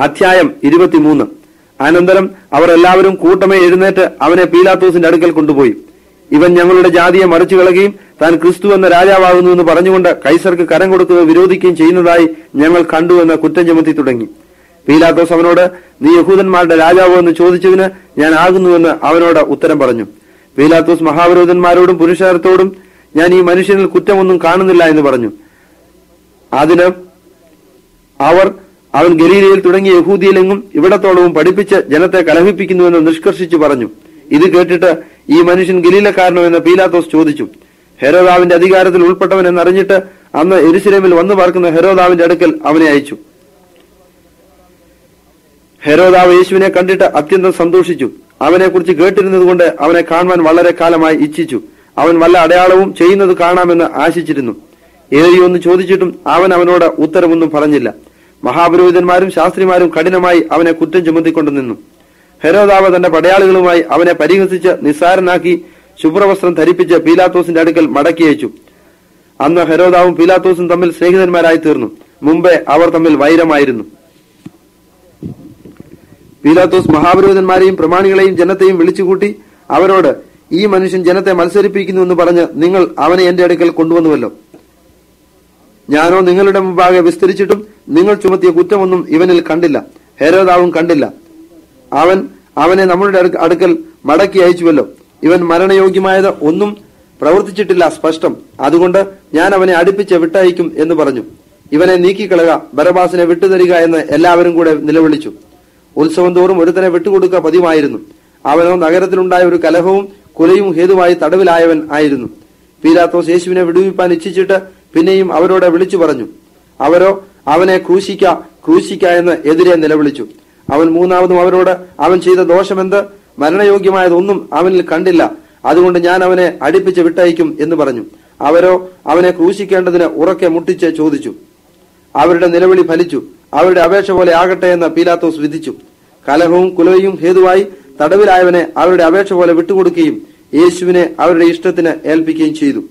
അധ്യായം ഇരുപത്തിമൂന്ന് അനന്തരം അവർ എല്ലാവരും കൂട്ടമേ എഴുന്നേറ്റ് അവനെ പീലാത്തോസിന്റെ അടുക്കൽ കൊണ്ടുപോയി ഇവൻ ഞങ്ങളുടെ ജാതിയെ മറിച്ചു കളയുകയും താൻ ക്രിസ്തു എന്ന രാജാവാകുന്നു എന്ന് പറഞ്ഞുകൊണ്ട് കൈസർക്ക് കരം കൊടുക്കുന്നത് വിരോധിക്കുകയും ചെയ്യുന്നതായി ഞങ്ങൾ കണ്ടു എന്ന് കുറ്റം ചുമത്തി തുടങ്ങി പീലാത്തോസ് അവനോട് നീ യഹൂദന്മാരുടെ രാജാവോ എന്ന് ചോദിച്ചതിന് ഞാൻ ആകുന്നുവെന്ന് അവനോട് ഉത്തരം പറഞ്ഞു പീലാത്തോസ് മഹാവിരോധന്മാരോടും പുരുഷാരത്തോടും ഞാൻ ഈ മനുഷ്യനിൽ കുറ്റമൊന്നും കാണുന്നില്ല എന്ന് പറഞ്ഞു അതിന് അവർ അവൻ ഗലീലയിൽ തുടങ്ങിയ യഹൂദിയിലെങ്ങും ഇവിടത്തോളവും പഠിപ്പിച്ച് ജനത്തെ കലഹിപ്പിക്കുന്നുവെന്ന് നിഷ്കർഷിച്ചു പറഞ്ഞു ഇത് കേട്ടിട്ട് ഈ മനുഷ്യൻ ഗലീലക്കാരനോ എന്ന് പീലാത്തോസ് ചോദിച്ചു ഹെരോദാവിന്റെ അധികാരത്തിൽ ഉൾപ്പെട്ടവൻ എന്നറിഞ്ഞിട്ട് അന്ന് എരുസലേമിൽ വന്നു പാർക്കുന്ന ഹെരോദാവിന്റെ അടുക്കൽ അവനെ അയച്ചു ഹെരോദാവ് യേശുവിനെ കണ്ടിട്ട് അത്യന്തം സന്തോഷിച്ചു അവനെക്കുറിച്ച് കേട്ടിരുന്നത് കൊണ്ട് അവനെ കാണുവാൻ വളരെ കാലമായി ഇച്ഛിച്ചു അവൻ വല്ല അടയാളവും ചെയ്യുന്നത് കാണാമെന്ന് ആശിച്ചിരുന്നു ഏറിയൊന്ന് ചോദിച്ചിട്ടും അവൻ അവനോട് ഉത്തരമൊന്നും പറഞ്ഞില്ല മഹാപുരോഹിതന്മാരും ശാസ്ത്രിമാരും കഠിനമായി അവനെ കുറ്റം ചുമത്തിക്കൊണ്ടു നിന്നു ഹെരോദാവ് തന്റെ പടയാളികളുമായി അവനെ പരിഹസിച്ച് നിസ്സാരനാക്കി ശുഭ്രവസ്ത്രം ധരിപ്പിച്ച് പീലാത്തോസിന്റെ അടുക്കൽ മടക്കി അയച്ചു അന്ന് ഹെരോദാവും പീലാത്തോസും തമ്മിൽ സ്നേഹിതന്മാരായി തീർന്നു മുമ്പേ അവർ തമ്മിൽ വൈരമായിരുന്നു പീലാത്തോസ് മഹാപുരോഹിതന്മാരെയും പ്രമാണികളെയും ജനത്തെയും വിളിച്ചുകൂട്ടി അവരോട് ഈ മനുഷ്യൻ ജനത്തെ മത്സരിപ്പിക്കുന്നു എന്ന് പറഞ്ഞ് നിങ്ങൾ അവനെ എന്റെ അടുക്കൽ കൊണ്ടുവന്നുവല്ലോ ഞാനോ നിങ്ങളുടെ മുമ്പാകെ വിസ്തരിച്ചിട്ടും നിങ്ങൾ ചുമത്തിയ കുറ്റമൊന്നും ഇവനിൽ കണ്ടില്ല ഹേരോദാവും കണ്ടില്ല അവൻ അവനെ നമ്മളുടെ അടുക്ക- അടുക്കൽ മടക്കി അയച്ചുവല്ലോ ഇവൻ മരണയോഗ്യമായത് ഒന്നും പ്രവർത്തിച്ചിട്ടില്ല സ്പഷ്ടം അതുകൊണ്ട് ഞാൻ അവനെ അടുപ്പിച്ച് വിട്ടയക്കും എന്ന് പറഞ്ഞു ഇവനെ നീക്കിക്കളക ബരബാസിനെ വിട്ടുതരിക എന്ന് എല്ലാവരും കൂടെ നിലവിളിച്ചു ഉത്സവം തോറും ഒരുത്തനെ വിട്ടുകൊടുക്കുക പതിവായിരുന്നു അവനോ നഗരത്തിലുണ്ടായ ഒരു കലഹവും കൊലയും ഹേതുവായി തടവിലായവൻ ആയിരുന്നു പീലാത്തോസ് യേശുവിനെ വിടുവിപ്പാൻ ഇച്ഛിച്ചിട്ട് പിന്നെയും അവരോട് വിളിച്ചു പറഞ്ഞു അവരോ അവനെ ക്രൂശിക്ക ക്രൂശിക്ക എന്ന് എതിരെ നിലവിളിച്ചു അവൻ മൂന്നാമതും അവരോട് അവൻ ചെയ്ത ദോഷമെന്ത് മരണയോഗ്യമായതൊന്നും അവനിൽ കണ്ടില്ല അതുകൊണ്ട് ഞാൻ അവനെ അടുപ്പിച്ച് വിട്ടയക്കും എന്ന് പറഞ്ഞു അവരോ അവനെ ക്രൂശിക്കേണ്ടതിന് ഉറക്കെ മുട്ടിച്ച് ചോദിച്ചു അവരുടെ നിലവിളി ഫലിച്ചു അവരുടെ അപേക്ഷ പോലെ ആകട്ടെ എന്ന് പീലാത്തോസ് വിധിച്ചു കലഹവും കുലയും ഹേതുവായി തടവിലായവനെ അവരുടെ അപേക്ഷ പോലെ വിട്ടുകൊടുക്കുകയും യേശുവിനെ അവരുടെ ഇഷ്ടത്തിന് ഏൽപ്പിക്കുകയും ചെയ്തു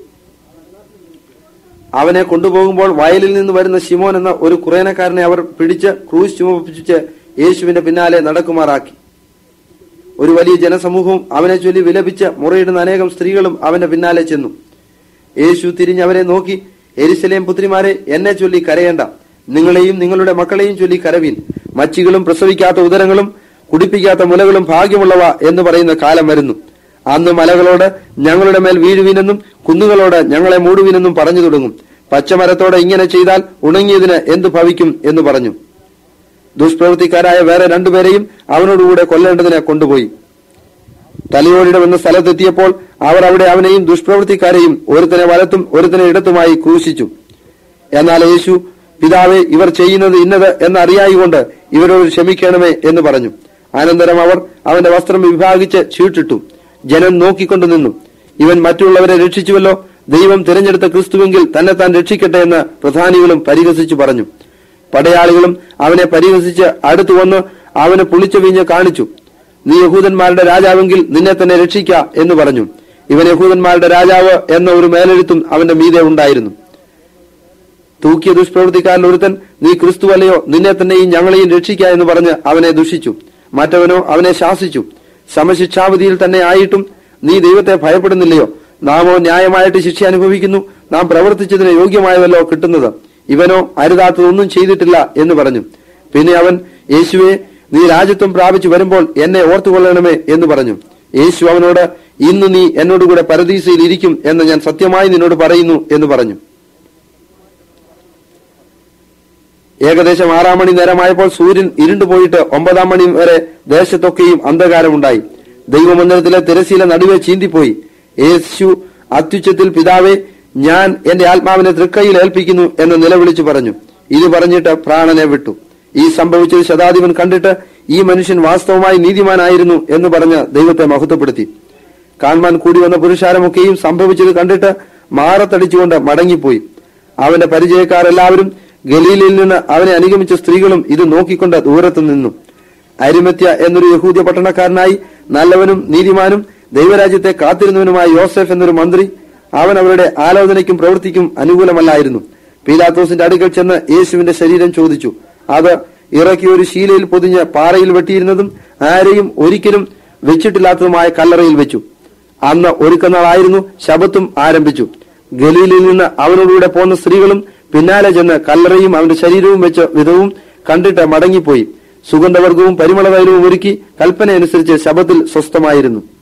അവനെ കൊണ്ടുപോകുമ്പോൾ വയലിൽ നിന്ന് വരുന്ന ശിമോൻ എന്ന ഒരു കുറേനക്കാരനെ അവർ പിടിച്ച് ക്രൂശ് ചുമപ്പിച്ച് യേശുവിന്റെ പിന്നാലെ നടക്കുമാറാക്കി ഒരു വലിയ ജനസമൂഹവും അവനെ ചൊല്ലി വിലപിച്ച് മുറയിടുന്ന അനേകം സ്ത്രീകളും അവന്റെ പിന്നാലെ ചെന്നു യേശു തിരിഞ്ഞവരെ നോക്കി എരിശലേം പുത്രിമാരെ എന്നെ ചൊല്ലി കരയേണ്ട നിങ്ങളെയും നിങ്ങളുടെ മക്കളെയും ചൊല്ലി കരവീൻ മച്ചികളും പ്രസവിക്കാത്ത ഉദരങ്ങളും കുടിപ്പിക്കാത്ത മുലകളും ഭാഗ്യമുള്ളവ എന്ന് പറയുന്ന കാലം വരുന്നു അന്ന് മലകളോട് ഞങ്ങളുടെ മേൽ വീഴുവിനെന്നും കുന്നുകളോട് ഞങ്ങളെ മൂടുവിനെന്നും പറഞ്ഞു തുടങ്ങും പച്ചമരത്തോടെ ഇങ്ങനെ ചെയ്താൽ ഉണങ്ങിയതിന് എന്തു ഭവിക്കും എന്ന് പറഞ്ഞു ദുഷ്പ്രവൃത്തിക്കാരായ വേറെ രണ്ടുപേരെയും അവനോടുകൂടെ കൊല്ലേണ്ടതിനെ കൊണ്ടുപോയി തലയോടിടം എന്ന സ്ഥലത്തെത്തിയപ്പോൾ അവർ അവിടെ അവനെയും ദുഷ്പ്രവൃത്തിക്കാരെയും ഒരുത്തനെ വലത്തും ഒരുത്തനെ ഇടത്തുമായി ക്രൂശിച്ചു എന്നാൽ യേശു പിതാവെ ഇവർ ചെയ്യുന്നത് ഇന്നത് എന്നറിയായിക്കൊണ്ട് ഇവരോട് ക്ഷമിക്കണമേ എന്ന് പറഞ്ഞു അനന്തരം അവർ അവന്റെ വസ്ത്രം വിഭാഗിച്ച് ചീട്ടിട്ടു ജനം നോക്കിക്കൊണ്ടു നിന്നു ഇവൻ മറ്റുള്ളവരെ രക്ഷിച്ചുവല്ലോ ദൈവം തിരഞ്ഞെടുത്ത ക്രിസ്തുവെങ്കിൽ തന്നെ താൻ രക്ഷിക്കട്ടെ എന്ന് പ്രധാനികളും പരിഹസിച്ചു പറഞ്ഞു പടയാളികളും അവനെ പരിഹസിച്ച് അടുത്തു വന്ന് അവന് പുളിച്ച വീഞ്ഞ് കാണിച്ചു നീ യഹൂദന്മാരുടെ രാജാവെങ്കിൽ നിന്നെ തന്നെ രക്ഷിക്ക എന്ന് പറഞ്ഞു ഇവൻ യഹൂദന്മാരുടെ രാജാവ് എന്ന ഒരു മേലെഴുത്തും അവന്റെ മീതെ ഉണ്ടായിരുന്നു തൂക്കിയ ദുഷ്പ്രവൃത്തിക്കാരൻ ഒരുത്തൻ നീ ക്രിസ്തു അല്ലയോ നിന്നെ തന്നെയും ഞങ്ങളെയും രക്ഷിക്ക എന്ന് പറഞ്ഞ് അവനെ ദുഷിച്ചു മറ്റവനോ അവനെ ശാസിച്ചു സമശിക്ഷാവിധിയിൽ തന്നെ ആയിട്ടും നീ ദൈവത്തെ ഭയപ്പെടുന്നില്ലയോ നാമോ ന്യായമായിട്ട് ശിക്ഷ അനുഭവിക്കുന്നു നാം പ്രവർത്തിച്ചതിന് യോഗ്യമായതല്ലോ കിട്ടുന്നത് ഇവനോ അരുതാത്തതൊന്നും ചെയ്തിട്ടില്ല എന്ന് പറഞ്ഞു പിന്നെ അവൻ യേശുവെ നീ രാജ്യത്വം പ്രാപിച്ചു വരുമ്പോൾ എന്നെ ഓർത്തുകൊള്ളണമേ എന്ന് പറഞ്ഞു യേശു അവനോട് ഇന്ന് നീ എന്നോടുകൂടെ പരദീസയിൽ ഇരിക്കും എന്ന് ഞാൻ സത്യമായി നിന്നോട് പറയുന്നു എന്ന് പറഞ്ഞു ഏകദേശം ആറാം മണി നേരമായപ്പോൾ സൂര്യൻ ഇരുണ്ടുപോയിട്ട് ഒമ്പതാം മണി വരെ ദേശത്തൊക്കെയും അന്ധകാരമുണ്ടായി ദൈവമന്ദിരത്തിലെ തിരശീല നടുവെ ചീന്തിപ്പോയി യേശു അത്യുച്ചത്തിൽ പിതാവെ ഞാൻ എന്റെ ആത്മാവിനെ തൃക്കൈയിൽ ഏൽപ്പിക്കുന്നു എന്ന് നിലവിളിച്ചു പറഞ്ഞു ഇത് പറഞ്ഞിട്ട് പ്രാണനെ വിട്ടു ഈ സംഭവിച്ചത് ശതാധിപൻ കണ്ടിട്ട് ഈ മനുഷ്യൻ വാസ്തവമായി നീതിമാനായിരുന്നു എന്ന് പറഞ്ഞ് ദൈവത്തെ മഹത്വപ്പെടുത്തി കാണുവാൻ കൂടി വന്ന പുരുഷാരമൊക്കെയും സംഭവിച്ചത് കണ്ടിട്ട് മാറത്തടിച്ചുകൊണ്ട് മടങ്ങിപ്പോയി അവന്റെ പരിചയക്കാർ എല്ലാവരും ഗലീലയിൽ നിന്ന് അവനെ അനുഗമിച്ച സ്ത്രീകളും ഇത് നോക്കിക്കൊണ്ട് ദൂരത്തു നിന്നു അരിമത്യ എന്നൊരു യഹൂദ്യ പട്ടണക്കാരനായി നല്ലവനും നീതിമാനും ദൈവരാജ്യത്തെ കാത്തിരുന്നവനുമായ യോസെഫ് എന്നൊരു മന്ത്രി അവൻ അവരുടെ ആലോചനയ്ക്കും പ്രവൃത്തിക്കും അനുകൂലമല്ലായിരുന്നു പീലാത്തോസിന്റെ അടുക്കൽ ചെന്ന് യേശുവിന്റെ ശരീരം ചോദിച്ചു അത് ഇറക്കി ഒരു ശീലയിൽ പൊതിഞ്ഞ് പാറയിൽ വെട്ടിയിരുന്നതും ആരെയും ഒരിക്കലും വെച്ചിട്ടില്ലാത്തതുമായ കല്ലറയിൽ വെച്ചു അന്ന് ഒരുക്കനാളായിരുന്നു ശബത്തും ആരംഭിച്ചു ഗലീലിൽ നിന്ന് അവനോടുകൂടെ പോന്ന സ്ത്രീകളും പിന്നാലെ ചെന്ന് കല്ലറയും അവന്റെ ശരീരവും വെച്ച വിധവും കണ്ടിട്ട് മടങ്ങിപ്പോയി സുഗന്ധവർഗവും പരിമള തൈലവും ഒരുക്കി കൽപ്പന അനുസരിച്ച് ശബത്തിൽ സ്വസ്ഥമായിരുന്നു